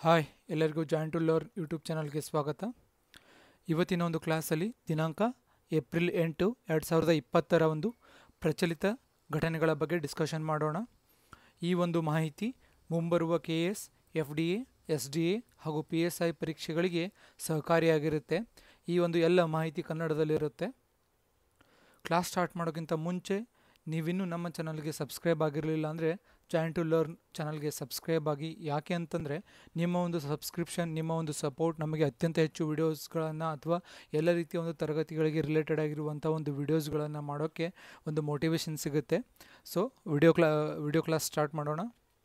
hi ಎಲ್ಲರಿಗೂ joint to learn YouTube ಚಾನಲ್ಗೆ ಸ್ವಾಗತ ಇವತ್ತಿನ ಒಂದು ಕ್ಲಾಸಲ್ಲಿ ದಿನಾಂಕ ಏಪ್ರಿಲ್ ಎಂಟು ಎರಡು ಸಾವಿರದ ಇಪ್ಪತ್ತರ ಒಂದು ಪ್ರಚಲಿತ ಘಟನೆಗಳ ಬಗ್ಗೆ ಡಿಸ್ಕಷನ್ ಮಾಡೋಣ ಈ ಒಂದು ಮಾಹಿತಿ ಮುಂಬರುವ K S F D A S D A ಹಾಗೂ ಪಿ ಎಸ್ ಐ ಪರೀಕ್ಷೆಗಳಿಗೆ ಸಹಕಾರಿಯಾಗಿರುತ್ತೆ ಈ ಒಂದು ಎಲ್ಲ ಮಾಹಿತಿ ಕನ್ನಡದಲ್ಲಿರುತ್ತೆ ಕ್ಲಾಸ್ ಸ್ಟಾರ್ಟ್ ಮಾಡೋಕ್ಕಿಂತ ಮುಂಚೆ ನೀವಿನ್ನೂ ನಮ್ಮ ಚಾನಲ್ಗೆ ಸಬ್ಸ್ಕ್ರೈಬ್ ಆಗಿರಲಿಲ್ಲ ಅಂದರೆ ಜಾಯಿನ್ ಟು ಲರ್ನ್ ಚಾನಲ್ಗೆ ಸಬ್ಸ್ಕ್ರೈಬ್ ಆಗಿ ಯಾಕೆ ಅಂತಂದರೆ ನಿಮ್ಮ ಒಂದು ಸಬ್ಸ್ಕ್ರಿಪ್ಷನ್ ನಿಮ್ಮ ಒಂದು ಸಪೋರ್ಟ್ ನಮಗೆ ಅತ್ಯಂತ ಹೆಚ್ಚು ವಿಡಿಯೋಸ್ಗಳನ್ನು ಅಥವಾ ಎಲ್ಲ ರೀತಿಯ ಒಂದು ತರಗತಿಗಳಿಗೆ ರಿಲೇಟೆಡ್ ಆಗಿರುವಂಥ ಒಂದು ವಿಡಿಯೋಸ್ಗಳನ್ನು ಮಾಡೋಕ್ಕೆ ಒಂದು ಮೋಟಿವೇಶನ್ ಸಿಗುತ್ತೆ ಸೊ ವಿಡಿಯೋ ಕ್ಲಾ ವಿಡಿಯೋ ಕ್ಲಾಸ್ ಸ್ಟಾರ್ಟ್ ಮಾಡೋಣ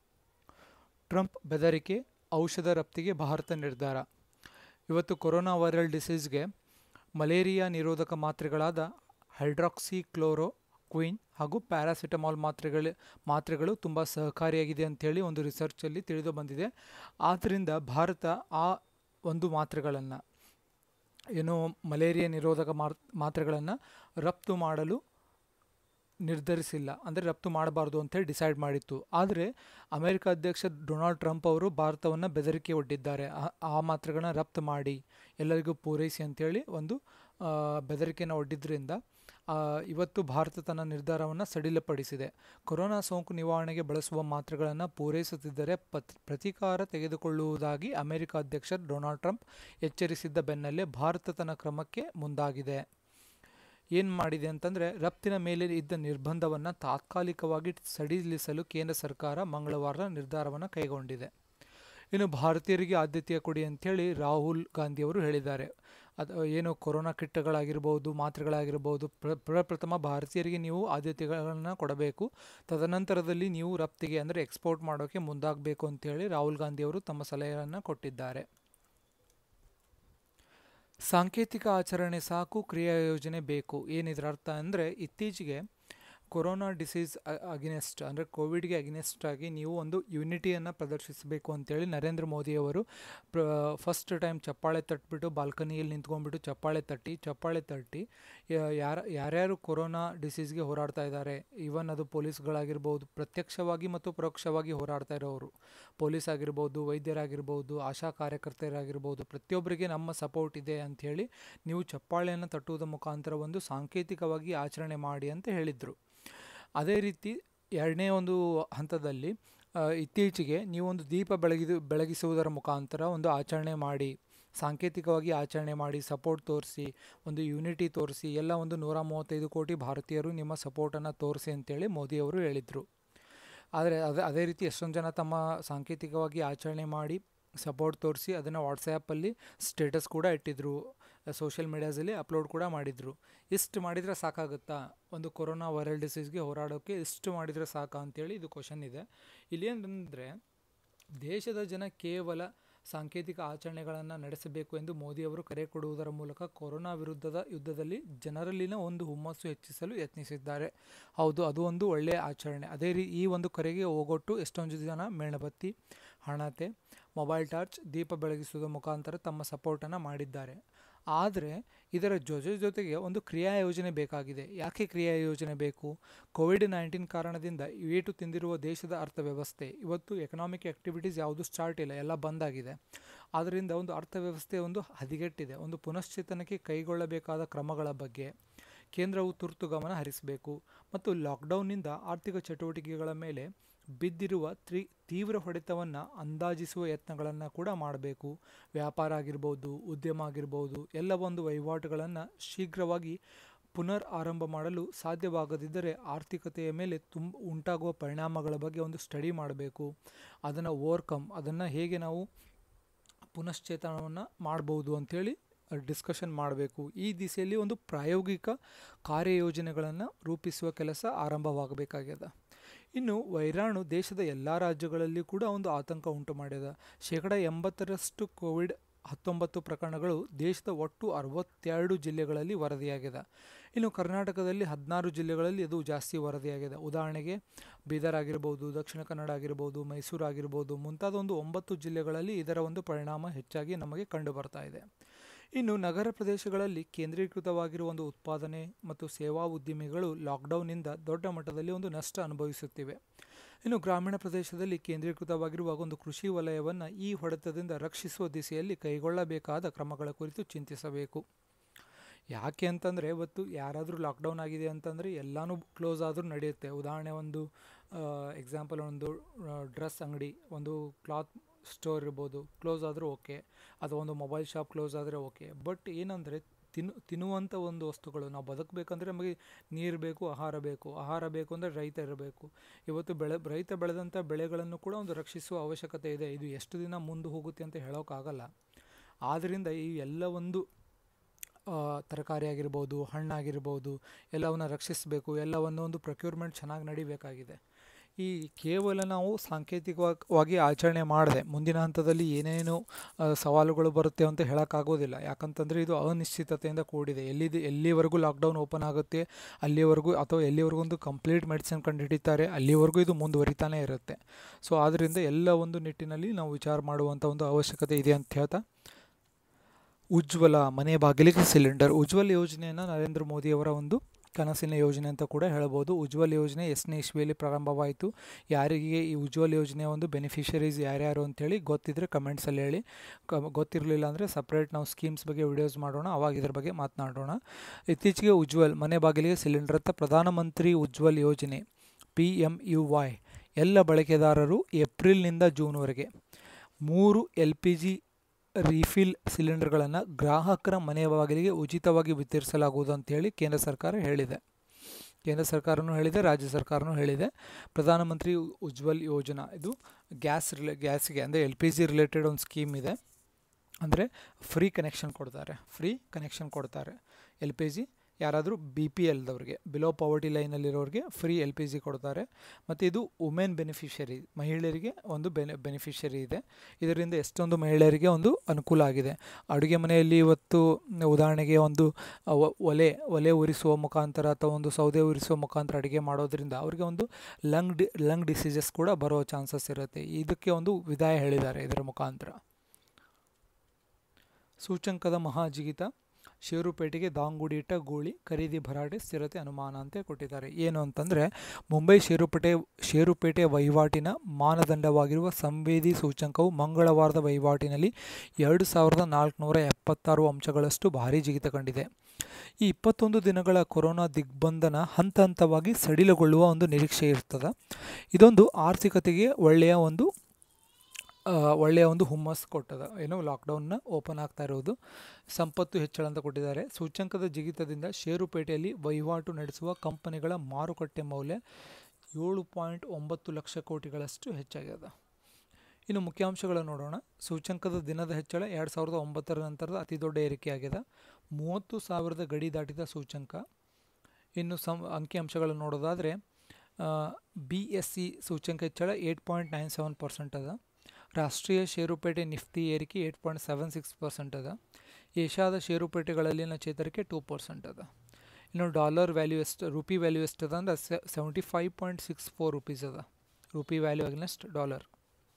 ಟ್ರಂಪ್ ಬೆದರಿಕೆ ಔಷಧ ರಫ್ತಿಗೆ ಭಾರತ ನಿರ್ಧಾರ ಇವತ್ತು ಕೊರೋನಾ ವೈರಲ್ ಡಿಸೀಸ್ಗೆ ಮಲೇರಿಯಾ ನಿರೋಧಕ ಮಾತ್ರೆಗಳಾದ ಹೈಡ್ರಾಕ್ಸಿ ಕ್ಲೋರೋ ಕ್ವೀನ್ ಹಾಗೂ ಪ್ಯಾರಾಸಿಟಮಾಲ್ ಮಾತ್ರೆಗಳು ಮಾತ್ರೆಗಳು ತುಂಬ ಸಹಕಾರಿಯಾಗಿದೆ ಅಂಥೇಳಿ ಒಂದು ರಿಸರ್ಚಲ್ಲಿ ತಿಳಿದು ಬಂದಿದೆ ಆದ್ದರಿಂದ ಭಾರತ ಆ ಒಂದು ಮಾತ್ರೆಗಳನ್ನು ಏನು ಮಲೇರಿಯಾ ನಿರೋಧಕ ಮಾತ್ರೆಗಳನ್ನು ರಫ್ತು ಮಾಡಲು ನಿರ್ಧರಿಸಿಲ್ಲ ಅಂದರೆ ರಫ್ತು ಮಾಡಬಾರ್ದು ಅಂತೇಳಿ ಡಿಸೈಡ್ ಮಾಡಿತ್ತು ಆದರೆ ಅಮೆರಿಕ ಅಧ್ಯಕ್ಷ ಡೊನಾಲ್ಡ್ ಟ್ರಂಪ್ ಅವರು ಭಾರತವನ್ನು ಬೆದರಿಕೆ ಒಡ್ಡಿದ್ದಾರೆ ಆ ಮಾತ್ರೆಗಳನ್ನ ರಫ್ತು ಮಾಡಿ ಎಲ್ಲರಿಗೂ ಪೂರೈಸಿ ಅಂತೇಳಿ ಒಂದು ಬೆದರಿಕೆಯನ್ನು ಒಡ್ಡಿದ್ರಿಂದ ಇವತ್ತು ಭಾರತ ತನ್ನ ನಿರ್ಧಾರವನ್ನು ಸಡಿಲಪಡಿಸಿದೆ ಕೊರೋನಾ ಸೋಂಕು ನಿವಾರಣೆಗೆ ಬಳಸುವ ಮಾತ್ರೆಗಳನ್ನು ಪೂರೈಸುತ್ತಿದ್ದರೆ ಪತ್ ಪ್ರತೀಕಾರ ತೆಗೆದುಕೊಳ್ಳುವುದಾಗಿ ಅಮೆರಿಕ ಅಧ್ಯಕ್ಷ ಡೊನಾಲ್ಡ್ ಟ್ರಂಪ್ ಎಚ್ಚರಿಸಿದ್ದ ಬೆನ್ನಲ್ಲೇ ಭಾರತ ತನ್ನ ಕ್ರಮಕ್ಕೆ ಮುಂದಾಗಿದೆ ಏನು ಮಾಡಿದೆ ಅಂತಂದರೆ ರಫ್ತಿನ ಮೇಲೆ ಇದ್ದ ನಿರ್ಬಂಧವನ್ನು ತಾತ್ಕಾಲಿಕವಾಗಿ ಸಡಿಲಿಸಲು ಕೇಂದ್ರ ಸರ್ಕಾರ ಮಂಗಳವಾರ ನಿರ್ಧಾರವನ್ನು ಕೈಗೊಂಡಿದೆ ಇನ್ನು ಭಾರತೀಯರಿಗೆ ಆದ್ಯತೆಯ ಕೊಡಿ ಅಂಥೇಳಿ ರಾಹುಲ್ ಗಾಂಧಿಯವರು ಹೇಳಿದ್ದಾರೆ ಅದು ಏನು ಕೊರೋನಾ ಕಿಟ್ಗಳಾಗಿರ್ಬೋದು ಮಾತ್ರೆಗಳಾಗಿರ್ಬೋದು ಪ್ರ ಪ್ರಪ್ರಥಮ ಭಾರತೀಯರಿಗೆ ನೀವು ಆದ್ಯತೆಗಳನ್ನು ಕೊಡಬೇಕು ತದನಂತರದಲ್ಲಿ ನೀವು ರಫ್ತಿಗೆ ಅಂದರೆ ಎಕ್ಸ್ಪೋರ್ಟ್ ಮಾಡೋಕ್ಕೆ ಮುಂದಾಗಬೇಕು ಅಂತೇಳಿ ರಾಹುಲ್ ಗಾಂಧಿಯವರು ತಮ್ಮ ಸಲಹೆಯನ್ನು ಕೊಟ್ಟಿದ್ದಾರೆ ಸಾಂಕೇತಿಕ ಆಚರಣೆ ಸಾಕು ಕ್ರಿಯಾ ಯೋಜನೆ ಬೇಕು ಏನಿದ್ರ ಅರ್ಥ ಅಂದರೆ ಇತ್ತೀಚೆಗೆ ಕೊರೋನಾ ಡಿಸೀಸ್ ಅಗಿನೆಸ್ಟ್ ಅಂದರೆ ಕೋವಿಡ್ಗೆ ಅಗಿನೆಸ್ಟ್ ಆಗಿ ನೀವು ಒಂದು ಯುನಿಟಿಯನ್ನು ಪ್ರದರ್ಶಿಸಬೇಕು ಅಂತೇಳಿ ನರೇಂದ್ರ ಮೋದಿಯವರು ಪ್ರ ಫಸ್ಟ್ ಟೈಮ್ ಚಪ್ಪಾಳೆ ತಟ್ಬಿಟ್ಟು ಬಾಲ್ಕನಿಯಲ್ಲಿ ನಿಂತ್ಕೊಂಡ್ಬಿಟ್ಟು ಚಪ್ಪಾಳೆ ತಟ್ಟಿ ಚಪ್ಪಾಳೆ ತಟ್ಟಿ ಯಾರ ಯಾರ್ಯಾರು ಕೊರೋನಾ ಡಿಸೀಸ್ಗೆ ಹೋರಾಡ್ತಾ ಇದ್ದಾರೆ ಈವನ್ ಅದು ಪೊಲೀಸ್ಗಳಾಗಿರ್ಬೋದು ಪ್ರತ್ಯಕ್ಷವಾಗಿ ಮತ್ತು ಪರೋಕ್ಷವಾಗಿ ಹೋರಾಡ್ತಾ ಇರೋರು ಪೊಲೀಸ್ ಆಗಿರ್ಬೋದು ವೈದ್ಯರಾಗಿರ್ಬೋದು ಆಶಾ ಕಾರ್ಯಕರ್ತರಾಗಿರ್ಬೋದು ಪ್ರತಿಯೊಬ್ಬರಿಗೆ ನಮ್ಮ ಸಪೋರ್ಟ್ ಇದೆ ಅಂಥೇಳಿ ನೀವು ಚಪ್ಪಾಳೆಯನ್ನು ತಟ್ಟುವುದರ ಮುಖಾಂತರ ಒಂದು ಸಾಂಕೇತಿಕವಾಗಿ ಆಚರಣೆ ಮಾಡಿ ಅಂತ ಹೇಳಿದರು ಅದೇ ರೀತಿ ಎರಡನೇ ಒಂದು ಹಂತದಲ್ಲಿ ಇತ್ತೀಚೆಗೆ ನೀವೊಂದು ದೀಪ ಬೆಳಗಿದು ಬೆಳಗಿಸುವುದರ ಮುಖಾಂತರ ಒಂದು ಆಚರಣೆ ಮಾಡಿ ಸಾಂಕೇತಿಕವಾಗಿ ಆಚರಣೆ ಮಾಡಿ ಸಪೋರ್ಟ್ ತೋರಿಸಿ ಒಂದು ಯೂನಿಟಿ ತೋರಿಸಿ ಎಲ್ಲ ಒಂದು ನೂರ ಮೂವತ್ತೈದು ಕೋಟಿ ಭಾರತೀಯರು ನಿಮ್ಮ ಸಪೋರ್ಟನ್ನು ತೋರಿಸಿ ಅಂತೇಳಿ ಮೋದಿಯವರು ಹೇಳಿದರು ಆದರೆ ಅದೇ ಅದೇ ರೀತಿ ಎಷ್ಟೊಂದು ಜನ ತಮ್ಮ ಸಾಂಕೇತಿಕವಾಗಿ ಆಚರಣೆ ಮಾಡಿ ಸಪೋರ್ಟ್ ತೋರಿಸಿ ಅದನ್ನು ವಾಟ್ಸಪ್ಪಲ್ಲಿ ಸ್ಟೇಟಸ್ ಕೂಡ ಇಟ್ಟಿದ್ರು ಸೋಷಿಯಲ್ ಮೀಡಿಯಾಸಲ್ಲಿ ಅಪ್ಲೋಡ್ ಕೂಡ ಮಾಡಿದರು ಇಷ್ಟು ಮಾಡಿದರೆ ಸಾಕಾಗುತ್ತಾ ಒಂದು ಕೊರೋನಾ ವೈರಲ್ ಡಿಸೀಸ್ಗೆ ಹೋರಾಡೋಕ್ಕೆ ಇಷ್ಟು ಮಾಡಿದರೆ ಸಾಕಾ ಅಂತೇಳಿ ಇದು ಕ್ವಶನ್ ಇದೆ ಇಲ್ಲಿ ಏನಂದರೆ ದೇಶದ ಜನ ಕೇವಲ ಸಾಂಕೇತಿಕ ಆಚರಣೆಗಳನ್ನು ನಡೆಸಬೇಕು ಎಂದು ಮೋದಿಯವರು ಕರೆ ಕೊಡುವುದರ ಮೂಲಕ ಕೊರೋನಾ ವಿರುದ್ಧದ ಯುದ್ಧದಲ್ಲಿ ಜನರಲ್ಲಿನ ಒಂದು ಹುಮ್ಮಸ್ಸು ಹೆಚ್ಚಿಸಲು ಯತ್ನಿಸಿದ್ದಾರೆ ಹೌದು ಅದು ಒಂದು ಒಳ್ಳೆಯ ಆಚರಣೆ ಅದೇ ರೀ ಈ ಒಂದು ಕರೆಗೆ ಹೋಗೊಟ್ಟು ಎಷ್ಟೊಂದು ಜನ ಮೇಣಬತ್ತಿ ಹಣತೆ ಮೊಬೈಲ್ ಟಾರ್ಚ್ ದೀಪ ಬೆಳಗಿಸುವುದರ ಮುಖಾಂತರ ತಮ್ಮ ಸಪೋರ್ಟನ್ನು ಮಾಡಿದ್ದಾರೆ ಆದರೆ ಇದರ ಜೊತೆ ಜೊತೆಗೆ ಒಂದು ಕ್ರಿಯಾ ಯೋಜನೆ ಬೇಕಾಗಿದೆ ಯಾಕೆ ಕ್ರಿಯಾ ಯೋಜನೆ ಬೇಕು ಕೋವಿಡ್ ನೈನ್ಟೀನ್ ಕಾರಣದಿಂದ ಏಟು ತಿಂದಿರುವ ದೇಶದ ಅರ್ಥವ್ಯವಸ್ಥೆ ಇವತ್ತು ಎಕನಾಮಿಕ್ ಆ್ಯಕ್ಟಿವಿಟೀಸ್ ಯಾವುದು ಸ್ಟಾರ್ಟ್ ಇಲ್ಲ ಎಲ್ಲ ಬಂದಾಗಿದೆ ಆದ್ದರಿಂದ ಒಂದು ಅರ್ಥವ್ಯವಸ್ಥೆ ಒಂದು ಹದಿಗೆಟ್ಟಿದೆ ಒಂದು ಪುನಶ್ಚೇತನಕ್ಕೆ ಕೈಗೊಳ್ಳಬೇಕಾದ ಕ್ರಮಗಳ ಬಗ್ಗೆ ಕೇಂದ್ರವು ತುರ್ತು ಗಮನ ಹರಿಸಬೇಕು ಮತ್ತು ಲಾಕ್ಡೌನ್ನಿಂದ ಆರ್ಥಿಕ ಚಟುವಟಿಕೆಗಳ ಮೇಲೆ ಬಿದ್ದಿರುವ ತ್ರಿ ತೀವ್ರ ಹೊಡೆತವನ್ನು ಅಂದಾಜಿಸುವ ಯತ್ನಗಳನ್ನು ಕೂಡ ಮಾಡಬೇಕು ವ್ಯಾಪಾರ ಆಗಿರ್ಬೋದು ಉದ್ಯಮ ಆಗಿರ್ಬೋದು ಎಲ್ಲ ಒಂದು ವಹಿವಾಟುಗಳನ್ನು ಶೀಘ್ರವಾಗಿ ಪುನರ್ ಆರಂಭ ಮಾಡಲು ಸಾಧ್ಯವಾಗದಿದ್ದರೆ ಆರ್ಥಿಕತೆಯ ಮೇಲೆ ತುಂಬ ಉಂಟಾಗುವ ಪರಿಣಾಮಗಳ ಬಗ್ಗೆ ಒಂದು ಸ್ಟಡಿ ಮಾಡಬೇಕು ಅದನ್ನು ಓವರ್ಕಮ್ ಅದನ್ನು ಹೇಗೆ ನಾವು ಪುನಶ್ಚೇತನವನ್ನು ಮಾಡ್ಬೋದು ಅಂಥೇಳಿ ಡಿಸ್ಕಷನ್ ಮಾಡಬೇಕು ಈ ದಿಸೆಯಲ್ಲಿ ಒಂದು ಪ್ರಾಯೋಗಿಕ ಕಾರ್ಯಯೋಜನೆಗಳನ್ನು ರೂಪಿಸುವ ಕೆಲಸ ಆರಂಭವಾಗಬೇಕಾಗ್ಯದ ಇನ್ನು ವೈರಾಣು ದೇಶದ ಎಲ್ಲ ರಾಜ್ಯಗಳಲ್ಲಿ ಕೂಡ ಒಂದು ಆತಂಕ ಉಂಟು ಮಾಡ್ಯದ ಶೇಕಡ ಎಂಬತ್ತರಷ್ಟು ಕೋವಿಡ್ ಹತ್ತೊಂಬತ್ತು ಪ್ರಕರಣಗಳು ದೇಶದ ಒಟ್ಟು ಅರವತ್ತೆರಡು ಜಿಲ್ಲೆಗಳಲ್ಲಿ ವರದಿಯಾಗಿದೆ ಇನ್ನು ಕರ್ನಾಟಕದಲ್ಲಿ ಹದಿನಾರು ಜಿಲ್ಲೆಗಳಲ್ಲಿ ಅದು ಜಾಸ್ತಿ ವರದಿಯಾಗಿದೆ ಉದಾಹರಣೆಗೆ ಬೀದರ್ ಆಗಿರ್ಬೋದು ದಕ್ಷಿಣ ಕನ್ನಡ ಆಗಿರ್ಬೋದು ಮೈಸೂರು ಆಗಿರ್ಬೋದು ಮುಂತಾದ ಒಂದು ಒಂಬತ್ತು ಜಿಲ್ಲೆಗಳಲ್ಲಿ ಇದರ ಒಂದು ಪರಿಣಾಮ ಹೆಚ್ಚಾಗಿ ನಮಗೆ ಕಂಡು ಬರ್ತಾ ಇದೆ ಇನ್ನು ನಗರ ಪ್ರದೇಶಗಳಲ್ಲಿ ಕೇಂದ್ರೀಕೃತವಾಗಿರುವ ಒಂದು ಉತ್ಪಾದನೆ ಮತ್ತು ಸೇವಾ ಉದ್ದಿಮೆಗಳು ಲಾಕ್ಡೌನ್ನಿಂದ ದೊಡ್ಡ ಮಟ್ಟದಲ್ಲಿ ಒಂದು ನಷ್ಟ ಅನುಭವಿಸುತ್ತಿವೆ ಇನ್ನು ಗ್ರಾಮೀಣ ಪ್ರದೇಶದಲ್ಲಿ ಕೇಂದ್ರೀಕೃತವಾಗಿರುವ ಒಂದು ಕೃಷಿ ವಲಯವನ್ನು ಈ ಹೊಡೆತದಿಂದ ರಕ್ಷಿಸುವ ದಿಸೆಯಲ್ಲಿ ಕೈಗೊಳ್ಳಬೇಕಾದ ಕ್ರಮಗಳ ಕುರಿತು ಚಿಂತಿಸಬೇಕು ಯಾಕೆ ಅಂತಂದರೆ ಇವತ್ತು ಯಾರಾದರೂ ಲಾಕ್ಡೌನ್ ಆಗಿದೆ ಅಂತಂದರೆ ಎಲ್ಲನೂ ಕ್ಲೋಸ್ ಆದರೂ ನಡೆಯುತ್ತೆ ಉದಾಹರಣೆ ಒಂದು ಎಕ್ಸಾಂಪಲ್ ಒಂದು ಡ್ರೆಸ್ ಅಂಗಡಿ ಒಂದು ಕ್ಲಾತ್ ಸ್ಟೋರ್ ಇರ್ಬೋದು ಕ್ಲೋಸ್ ಆದರೂ ಓಕೆ ಅಥವಾ ಒಂದು ಮೊಬೈಲ್ ಶಾಪ್ ಕ್ಲೋಸ್ ಆದರೆ ಓಕೆ ಬಟ್ ಏನಂದರೆ ತಿನ್ನು ತಿನ್ನುವಂಥ ಒಂದು ವಸ್ತುಗಳು ನಾವು ಬದುಕಬೇಕಂದ್ರೆ ನಮಗೆ ನೀರು ಬೇಕು ಆಹಾರ ಬೇಕು ಆಹಾರ ಬೇಕು ಅಂದರೆ ರೈತ ಇರಬೇಕು ಇವತ್ತು ಬೆಳೆ ರೈತ ಬೆಳೆದಂಥ ಬೆಳೆಗಳನ್ನು ಕೂಡ ಒಂದು ರಕ್ಷಿಸುವ ಅವಶ್ಯಕತೆ ಇದೆ ಇದು ಎಷ್ಟು ದಿನ ಮುಂದೆ ಹೋಗುತ್ತೆ ಅಂತ ಹೇಳೋಕ್ಕಾಗಲ್ಲ ಆದ್ದರಿಂದ ಈ ಎಲ್ಲ ಒಂದು ತರಕಾರಿ ಆಗಿರ್ಬೋದು ಹಣ್ಣಾಗಿರ್ಬೋದು ಎಲ್ಲವನ್ನು ರಕ್ಷಿಸಬೇಕು ಎಲ್ಲವನ್ನು ಒಂದು ಪ್ರೊಕ್ಯೂರ್ಮೆಂಟ್ ಚೆನ್ನಾಗಿ ನಡಿಬೇಕಾಗಿದೆ ಈ ಕೇವಲ ನಾವು ಸಾಂಕೇತಿಕವಾಗಿ ಆಚರಣೆ ಮಾಡದೆ ಮುಂದಿನ ಹಂತದಲ್ಲಿ ಏನೇನು ಸವಾಲುಗಳು ಬರುತ್ತೆ ಅಂತ ಹೇಳೋಕ್ಕಾಗೋದಿಲ್ಲ ಯಾಕಂತಂದರೆ ಇದು ಅನಿಶ್ಚಿತತೆಯಿಂದ ಕೂಡಿದೆ ಎಲ್ಲಿದೆ ಎಲ್ಲಿವರೆಗೂ ಲಾಕ್ಡೌನ್ ಓಪನ್ ಆಗುತ್ತೆ ಅಲ್ಲಿವರೆಗೂ ಅಥವಾ ಎಲ್ಲಿವರೆಗೂ ಒಂದು ಕಂಪ್ಲೀಟ್ ಮೆಡಿಸಿನ್ ಕಂಡುಹಿಡಿತಾರೆ ಅಲ್ಲಿವರೆಗೂ ಇದು ಮುಂದುವರಿತಾನೆ ಇರುತ್ತೆ ಸೊ ಆದ್ದರಿಂದ ಎಲ್ಲ ಒಂದು ನಿಟ್ಟಿನಲ್ಲಿ ನಾವು ವಿಚಾರ ಮಾಡುವಂಥ ಒಂದು ಅವಶ್ಯಕತೆ ಇದೆ ಅಂತ ಹೇಳ್ತಾ ಉಜ್ವಲ ಮನೆ ಬಾಗಿಲಿಗೆ ಸಿಲಿಂಡರ್ ಉಜ್ವಲ್ ಯೋಜನೆಯನ್ನು ನರೇಂದ್ರ ಮೋದಿಯವರ ಒಂದು ಕನಸಿನ ಯೋಜನೆ ಅಂತ ಕೂಡ ಹೇಳ್ಬೋದು ಉಜ್ವಲ್ ಯೋಜನೆ ಎಷ್ಟನೇ ಇಸ್ವಿಯಲ್ಲಿ ಪ್ರಾರಂಭವಾಯಿತು ಯಾರಿಗೆ ಈ ಉಜ್ವಲ್ ಯೋಜನೆಯ ಒಂದು ಬೆನಿಫಿಷರೀಸ್ ಯಾರ್ಯಾರು ಅಂತೇಳಿ ಗೊತ್ತಿದ್ದರೆ ಕಮೆಂಟ್ಸಲ್ಲಿ ಹೇಳಿ ಕ ಗೊತ್ತಿರಲಿಲ್ಲ ಅಂದರೆ ಸಪ್ರೇಟ್ ನಾವು ಸ್ಕೀಮ್ಸ್ ಬಗ್ಗೆ ವಿಡಿಯೋಸ್ ಮಾಡೋಣ ಅವಾಗ ಇದ್ರ ಬಗ್ಗೆ ಮಾತನಾಡೋಣ ಇತ್ತೀಚೆಗೆ ಉಜ್ವಲ್ ಮನೆ ಬಾಗಿಲಿಗೆ ಸಿಲಿಂಡರ್ ಅಂತ ಪ್ರಧಾನಮಂತ್ರಿ ಉಜ್ವಲ್ ಯೋಜನೆ ಪಿ ಎಮ್ ಯು ವೈ ಎಲ್ಲ ಬಳಕೆದಾರರು ಏಪ್ರಿಲ್ನಿಂದ ಜೂನ್ವರೆಗೆ ಮೂರು ಎಲ್ ಪಿ ಜಿ ರೀಫಿಲ್ ಸಿಲಿಂಡರ್ಗಳನ್ನು ಗ್ರಾಹಕರ ಮನೆ ಬಾಗಿಲಿಗೆ ಉಚಿತವಾಗಿ ವಿತರಿಸಲಾಗುವುದು ಅಂತೇಳಿ ಕೇಂದ್ರ ಸರ್ಕಾರ ಹೇಳಿದೆ ಕೇಂದ್ರ ಸರ್ಕಾರನೂ ಹೇಳಿದೆ ರಾಜ್ಯ ಸರ್ಕಾರನೂ ಹೇಳಿದೆ ಪ್ರಧಾನಮಂತ್ರಿ ಉಜ್ವಲ್ ಯೋಜನಾ ಇದು ಗ್ಯಾಸ್ ರಿಲೇ ಗ್ಯಾಸ್ಗೆ ಅಂದರೆ ಎಲ್ ಪಿ ಜಿ ರಿಲೇಟೆಡ್ ಒಂದು ಸ್ಕೀಮ್ ಇದೆ ಅಂದರೆ ಫ್ರೀ ಕನೆಕ್ಷನ್ ಕೊಡ್ತಾರೆ ಫ್ರೀ ಕನೆಕ್ಷನ್ ಕೊಡ್ತಾರೆ ಎಲ್ ಪಿ ಜಿ ಯಾರಾದರೂ ಬಿ ಪಿ ಎಲ್ದವ್ರಿಗೆ ಬಿಲೋ ಪಾವರ್ಟಿ ಲೈನಲ್ಲಿರೋರಿಗೆ ಫ್ರೀ ಎಲ್ ಪಿ ಜಿ ಕೊಡ್ತಾರೆ ಮತ್ತು ಇದು ವುಮೆನ್ ಬೆನಿಫಿಷರಿ ಮಹಿಳೆಯರಿಗೆ ಒಂದು ಬೆನೆ ಬೆನಿಫಿಷರಿ ಇದೆ ಇದರಿಂದ ಎಷ್ಟೊಂದು ಮಹಿಳೆಯರಿಗೆ ಒಂದು ಅನುಕೂಲ ಆಗಿದೆ ಅಡುಗೆ ಮನೆಯಲ್ಲಿ ಇವತ್ತು ಉದಾಹರಣೆಗೆ ಒಂದು ಒಲೆ ಒಲೆ ಉರಿಸುವ ಮುಖಾಂತರ ಅಥವಾ ಒಂದು ಸೌದೆ ಉರಿಸುವ ಮುಖಾಂತರ ಅಡುಗೆ ಮಾಡೋದ್ರಿಂದ ಅವರಿಗೆ ಒಂದು ಲಂಗ್ ಡಿ ಲಂಗ್ ಡಿಸೀಸಸ್ ಕೂಡ ಬರೋ ಚಾನ್ಸಸ್ ಇರುತ್ತೆ ಇದಕ್ಕೆ ಒಂದು ವಿದಾಯ ಹೇಳಿದ್ದಾರೆ ಇದರ ಮುಖಾಂತರ ಸೂಚಂಕದ ಮಹಾಜಿಗಿತ ಷೇರುಪೇಟೆಗೆ ದಾಂಗುಡಿ ಇಟ್ಟ ಗೂಳಿ ಖರೀದಿ ಭರಾಟೆ ಸ್ಥಿರತೆ ಅನುಮಾನ ಅಂತ ಕೊಟ್ಟಿದ್ದಾರೆ ಏನು ಅಂತಂದರೆ ಮುಂಬೈ ಷೇರುಪೇಟೆ ಷೇರುಪೇಟೆ ವಹಿವಾಟಿನ ಮಾನದಂಡವಾಗಿರುವ ಸಂವೇದಿ ಸೂಚಂಕವು ಮಂಗಳವಾರದ ವಹಿವಾಟಿನಲ್ಲಿ ಎರಡು ಸಾವಿರದ ನಾಲ್ಕುನೂರ ಎಪ್ಪತ್ತಾರು ಅಂಶಗಳಷ್ಟು ಭಾರೀ ಜಿಗಿತ ಕಂಡಿದೆ ಈ ಇಪ್ಪತ್ತೊಂದು ದಿನಗಳ ಕೊರೋನಾ ದಿಗ್ಬಂಧನ ಹಂತ ಹಂತವಾಗಿ ಸಡಿಲಗೊಳ್ಳುವ ಒಂದು ನಿರೀಕ್ಷೆ ಇರ್ತದೆ ಇದೊಂದು ಆರ್ಥಿಕತೆಗೆ ಒಳ್ಳೆಯ ಒಂದು ಒಳ್ಳೆಯ ಒಂದು ಹುಮ್ಮಸ್ಸು ಕೊಟ್ಟದ ಏನು ಲಾಕ್ಡೌನ್ನ ಓಪನ್ ಆಗ್ತಾ ಇರೋದು ಸಂಪತ್ತು ಹೆಚ್ಚಳ ಅಂತ ಕೊಟ್ಟಿದ್ದಾರೆ ಸೂಚ್ಯಂಕದ ಜಿಗಿತದಿಂದ ಷೇರುಪೇಟೆಯಲ್ಲಿ ವಹಿವಾಟು ನಡೆಸುವ ಕಂಪನಿಗಳ ಮಾರುಕಟ್ಟೆ ಮೌಲ್ಯ ಏಳು ಪಾಯಿಂಟ್ ಒಂಬತ್ತು ಲಕ್ಷ ಕೋಟಿಗಳಷ್ಟು ಹೆಚ್ಚಾಗ್ಯದ ಇನ್ನು ಮುಖ್ಯಾಂಶಗಳನ್ನು ನೋಡೋಣ ಸೂಚ್ಯಂಕದ ದಿನದ ಹೆಚ್ಚಳ ಎರಡು ಸಾವಿರದ ಒಂಬತ್ತರ ನಂತರದ ಅತಿ ದೊಡ್ಡ ಏರಿಕೆಯಾಗಿದೆ ಮೂವತ್ತು ಸಾವಿರದ ಗಡಿ ದಾಟಿದ ಸೂಚ್ಯಂಕ ಇನ್ನು ಸಂ ಅಂಕಿಅಂಶಗಳನ್ನು ನೋಡೋದಾದರೆ ಬಿ ಎಸ್ ಸಿ ಸೂಚ್ಯಂಕ ಹೆಚ್ಚಳ eight point nine seven percent ಅದ ರಾಷ್ಟ್ರೀಯ ಷೇರುಪೇಟೆ ನಿಫ್ಟಿ ಏರಿಕೆ eight point seven six percent ಅದ ಏಷ್ಯಾದ ಷೇರುಪೇಟೆಗಳಲ್ಲಿನ ಚೇತರಿಕೆ ಟೂ ಪರ್ಸೆಂಟ್ ಅದ ಇನ್ನು ಡಾಲರ್ ವ್ಯಾಲ್ಯೂ ಎಷ್ಟು ರುಪಿ ವ್ಯಾಲ್ಯೂ ಎಷ್ಟು ಅದ ಅಂದ್ರೆ seventy five point six four rupees ಅದ ರುಪಿ ವ್ಯಾಲ್ಯೂ ಅಗ್ನೆಸ್ಟ್ ಡಾಲರ್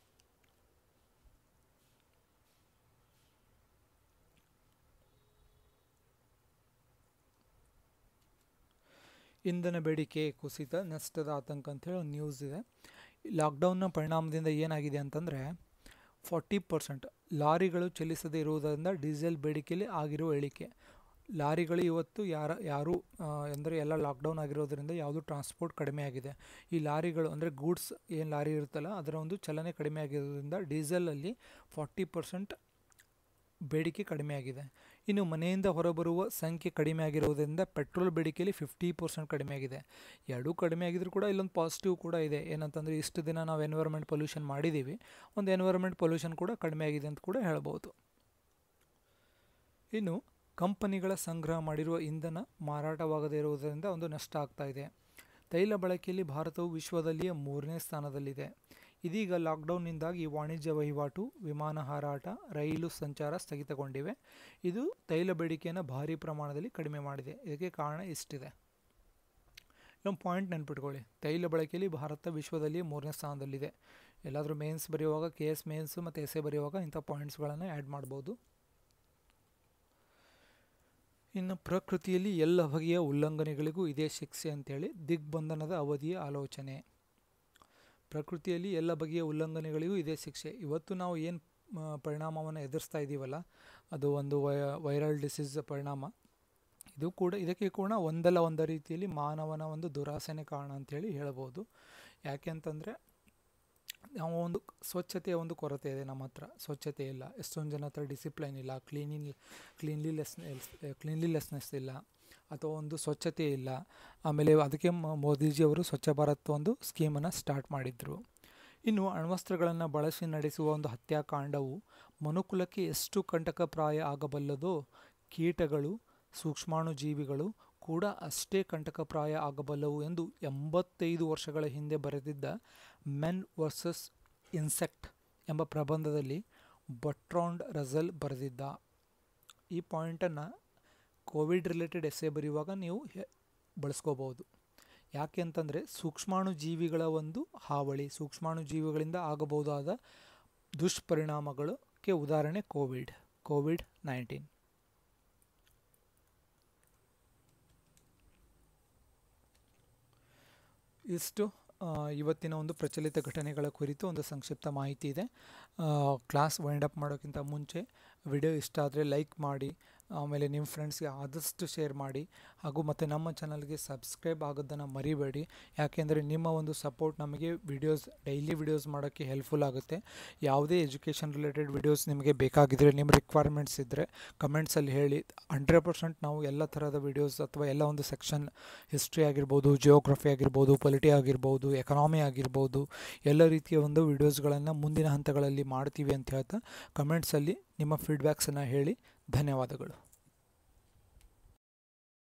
ಇಂಧನ ಬೇಡಿಕೆ ಕುಸಿತ ನಷ್ಟದ ಆತಂಕ ಅಂತೇಳಿ ಒಂದು ನ್ಯೂಸ್ ಇದೆ ಲಾಕ್ಡೌನ್ನ ಪರಿಣಾಮದಿಂದ ಏನಾಗಿದೆ ಅಂತಂದರೆ ಫಾರ್ಟಿ ಪರ್ಸೆಂಟ್ ಲಾರಿಗಳು ಚಲಿಸದೇ ಇರುವುದರಿಂದ ಡೀಸೆಲ್ ಬೇಡಿಕೆಯಲ್ಲಿ ಆಗಿರುವ ಇಳಿಕೆ ಲಾರಿಗಳು ಇವತ್ತು ಯಾರ ಯಾರು ಅಂದರೆ ಎಲ್ಲ ಲಾಕ್ಡೌನ್ ಆಗಿರೋದ್ರಿಂದ ಯಾವುದು ಟ್ರಾನ್ಸ್ಪೋರ್ಟ್ ಕಡಿಮೆ ಆಗಿದೆ ಈ ಲಾರಿಗಳು ಅಂದರೆ ಗೂಡ್ಸ್ ಏನು ಲಾರಿ ಇರುತ್ತಲ್ಲ ಅದರ ಒಂದು ಚಲನೆ ಕಡಿಮೆ ಆಗಿರೋದ್ರಿಂದ ಡೀಸೆಲಲ್ಲಿ ಫಾರ್ಟಿ ಪರ್ಸೆಂಟ್ ಬೇಡಿಕೆ ಕಡಿಮೆ ಆಗಿದೆ ಇನ್ನು ಮನೆಯಿಂದ ಹೊರಬರುವ ಸಂಖ್ಯೆ ಕಡಿಮೆ ಆಗಿರುವುದರಿಂದ ಪೆಟ್ರೋಲ್ ಬೇಡಿಕೆಯಲ್ಲಿ ಫಿಫ್ಟಿ ಪರ್ಸೆಂಟ್ ಕಡಿಮೆ ಆಗಿದೆ ಎರಡೂ ಕಡಿಮೆ ಆಗಿದ್ರು ಕೂಡ ಇಲ್ಲೊಂದು ಪಾಸಿಟಿವ್ ಕೂಡ ಇದೆ ಏನಂತಂದರೆ ಇಷ್ಟು ದಿನ ನಾವು ಎನ್ವೈರ್ಮೆಂಟ್ ಪೊಲ್ಯೂಷನ್ ಮಾಡಿದ್ದೀವಿ ಒಂದು ಎನ್ವೈರ್ಮೆಂಟ್ ಪೊಲ್ಯೂಷನ್ ಕೂಡ ಕಡಿಮೆ ಆಗಿದೆ ಅಂತ ಕೂಡ ಹೇಳ್ಬೋದು ಇನ್ನು ಕಂಪನಿಗಳ ಸಂಗ್ರಹ ಮಾಡಿರುವ ಇಂಧನ ಮಾರಾಟವಾಗದೇ ಇರುವುದರಿಂದ ಒಂದು ನಷ್ಟ ಆಗ್ತಾ ಇದೆ ತೈಲ ಬಳಕೆಯಲ್ಲಿ ಭಾರತವು ವಿಶ್ವದಲ್ಲಿಯೇ ಮೂರನೇ ಸ್ಥಾನದಲ್ಲಿದೆ ಇದೀಗ ಲಾಕ್ಡೌನ್ನಿಂದಾಗಿ ವಾಣಿಜ್ಯ ವಹಿವಾಟು ವಿಮಾನ ಹಾರಾಟ ರೈಲು ಸಂಚಾರ ಸ್ಥಗಿತಗೊಂಡಿವೆ ಇದು ತೈಲ ಬೇಡಿಕೆಯನ್ನು ಭಾರಿ ಪ್ರಮಾಣದಲ್ಲಿ ಕಡಿಮೆ ಮಾಡಿದೆ ಇದಕ್ಕೆ ಕಾರಣ ಇಷ್ಟಿದೆ ಇಲ್ಲೊಂದು ಪಾಯಿಂಟ್ ನೆನ್ಪಿಟ್ಕೊಳ್ಳಿ ತೈಲ ಬಳಕೆಯಲ್ಲಿ ಭಾರತ ವಿಶ್ವದಲ್ಲಿ ಮೂರನೇ ಸ್ಥಾನದಲ್ಲಿದೆ ಎಲ್ಲಾದರೂ ಮೇನ್ಸ್ ಬರೆಯುವಾಗ ಕೆ ಎಸ್ ಮೇನ್ಸ್ ಮತ್ತು ಎಸ್ ಎ ಬರೆಯುವಾಗ ಇಂಥ ಪಾಯಿಂಟ್ಸ್ಗಳನ್ನು ಆ್ಯಡ್ ಮಾಡ್ಬೋದು ಇನ್ನು ಪ್ರಕೃತಿಯಲ್ಲಿ ಎಲ್ಲ ಬಗೆಯ ಉಲ್ಲಂಘನೆಗಳಿಗೂ ಇದೇ ಶಿಕ್ಷೆ ಅಂತೇಳಿ ದಿಗ್ಬಂಧನದ ಅವಧಿಯ ಆಲೋಚನೆ ಪ್ರಕೃತಿಯಲ್ಲಿ ಎಲ್ಲ ಬಗೆಯ ಉಲ್ಲಂಘನೆಗಳಿಗೂ ಇದೇ ಶಿಕ್ಷೆ ಇವತ್ತು ನಾವು ಏನು ಪರಿಣಾಮವನ್ನು ಎದುರಿಸ್ತಾ ಇದ್ದೀವಲ್ಲ ಅದು ಒಂದು ವೈ ವೈರಲ್ ಡಿಸೀಸ್ ಪರಿಣಾಮ ಇದು ಕೂಡ ಇದಕ್ಕೆ ಕೂಡ ಒಂದಲ್ಲ ಒಂದು ರೀತಿಯಲ್ಲಿ ಮಾನವನ ಒಂದು ದುರಾಸೆನೇ ಕಾರಣ ಅಂತೇಳಿ ಹೇಳ್ಬೋದು ಯಾಕೆ ಅಂತಂದರೆ ನಾವು ಒಂದು ಸ್ವಚ್ಛತೆಯ ಒಂದು ಕೊರತೆ ಇದೆ ನಮ್ಮ ಹತ್ರ ಸ್ವಚ್ಛತೆ ಇಲ್ಲ ಎಷ್ಟೊಂದು ಜನ ಹತ್ರ ಡಿಸಿಪ್ಲೈನ್ ಇಲ್ಲ ಕ್ಲೀನಿನ್ ಕ್ಲೀನ್ಲಿಲೆಸ್ ಕ್ಲೀನ್ಲಿಲೆಸ್ನೆಸ್ ಇಲ್ಲ ಅಥವಾ ಒಂದು ಸ್ವಚ್ಛತೆ ಇಲ್ಲ ಆಮೇಲೆ ಅದಕ್ಕೆ ಮೋದಿಜಿಯವರು ಸ್ವಚ್ಛ ಭಾರತ್ ಒಂದು ಸ್ಕೀಮನ್ನು ಸ್ಟಾರ್ಟ್ ಮಾಡಿದರು ಇನ್ನು ಅಣ್ವಸ್ತ್ರಗಳನ್ನು ಬಳಸಿ ನಡೆಸುವ ಒಂದು ಹತ್ಯಾಕಾಂಡವು ಮನುಕುಲಕ್ಕೆ ಎಷ್ಟು ಕಂಟಕಪ್ರಾಯ ಆಗಬಲ್ಲದೋ ಕೀಟಗಳು ಸೂಕ್ಷ್ಮಾಣುಜೀವಿಗಳು ಕೂಡ ಅಷ್ಟೇ ಕಂಟಕಪ್ರಾಯ ಆಗಬಲ್ಲವು ಎಂದು ಎಂಬತ್ತೈದು ವರ್ಷಗಳ ಹಿಂದೆ ಬರೆದಿದ್ದ ಮೆನ್ ವರ್ಸಸ್ ಇನ್ಸೆಕ್ಟ್ ಎಂಬ ಪ್ರಬಂಧದಲ್ಲಿ ಬಟ್ರಾಂಡ್ ರಜಲ್ ಬರೆದಿದ್ದ ಈ ಪಾಯಿಂಟನ್ನು ಕೋವಿಡ್ ರಿಲೇಟೆಡ್ ಎಸ್ಸೆ ಬರೆಯುವಾಗ ನೀವು ಬಳಸ್ಕೋಬೋದು ಯಾಕೆ ಅಂತಂದರೆ ಸೂಕ್ಷ್ಮಾಣು ಜೀವಿಗಳ ಒಂದು ಹಾವಳಿ ಸೂಕ್ಷ್ಮಾಣು ಜೀವಿಗಳಿಂದ ಆಗಬಹುದಾದ ದುಷ್ಪರಿಣಾಮಗಳಕ್ಕೆ ಉದಾಹರಣೆ ಕೋವಿಡ್ ಕೋವಿಡ್ ನೈನ್ಟೀನ್ ಇಷ್ಟು ಇವತ್ತಿನ ಒಂದು ಪ್ರಚಲಿತ ಘಟನೆಗಳ ಕುರಿತು ಒಂದು ಸಂಕ್ಷಿಪ್ತ ಮಾಹಿತಿ ಇದೆ ಕ್ಲಾಸ್ ವೈಂಡ್ ಅಪ್ ಮಾಡೋಕ್ಕಿಂತ ಮುಂಚೆ ವಿಡಿಯೋ ಇಷ್ಟ ಆದರೆ ಲೈಕ್ ಮಾಡಿ ಆಮೇಲೆ ನಿಮ್ಮ ಫ್ರೆಂಡ್ಸ್ಗೆ ಆದಷ್ಟು ಶೇರ್ ಮಾಡಿ ಹಾಗೂ ಮತ್ತು ನಮ್ಮ ಚಾನಲ್ಗೆ ಸಬ್ಸ್ಕ್ರೈಬ್ ಆಗೋದನ್ನು ಮರಿಬೇಡಿ ಯಾಕೆಂದರೆ ನಿಮ್ಮ ಒಂದು ಸಪೋರ್ಟ್ ನಮಗೆ ವಿಡಿಯೋಸ್ ಡೈಲಿ ವಿಡಿಯೋಸ್ ಮಾಡೋಕ್ಕೆ ಹೆಲ್ಪ್ಫುಲ್ ಆಗುತ್ತೆ ಯಾವುದೇ ಎಜುಕೇಷನ್ ರಿಲೇಟೆಡ್ ವಿಡಿಯೋಸ್ ನಿಮಗೆ ಬೇಕಾಗಿದ್ದರೆ ನಿಮ್ಮ ರಿಕ್ವೈರ್ಮೆಂಟ್ಸ್ ಇದ್ದರೆ ಕಮೆಂಟ್ಸಲ್ಲಿ ಹೇಳಿ ಹಂಡ್ರೆಡ್ ಪರ್ಸೆಂಟ್ ನಾವು ಎಲ್ಲ ಥರದ ವಿಡಿಯೋಸ್ ಅಥವಾ ಎಲ್ಲ ಒಂದು ಸೆಕ್ಷನ್ ಹಿಸ್ಟ್ರಿ ಆಗಿರ್ಬೋದು ಜಿಯೋಗ್ರಫಿ ಆಗಿರ್ಬೋದು ಪೊಲಿಟಿ ಆಗಿರ್ಬೋದು ಎಕನಾಮಿ ಆಗಿರ್ಬೋದು ಎಲ್ಲ ರೀತಿಯ ಒಂದು ವಿಡಿಯೋಸ್ಗಳನ್ನು ಮುಂದಿನ ಹಂತಗಳಲ್ಲಿ ಮಾಡ್ತೀವಿ ಅಂತ ಹೇಳ್ತಾ ಕಮೆಂಟ್ಸಲ್ಲಿ ನಿಮ್ಮ ಫೀಡ್ಬ್ಯಾಕ್ಸನ್ನು ಹೇಳಿ ಧನ್ಯವಾದಗಳು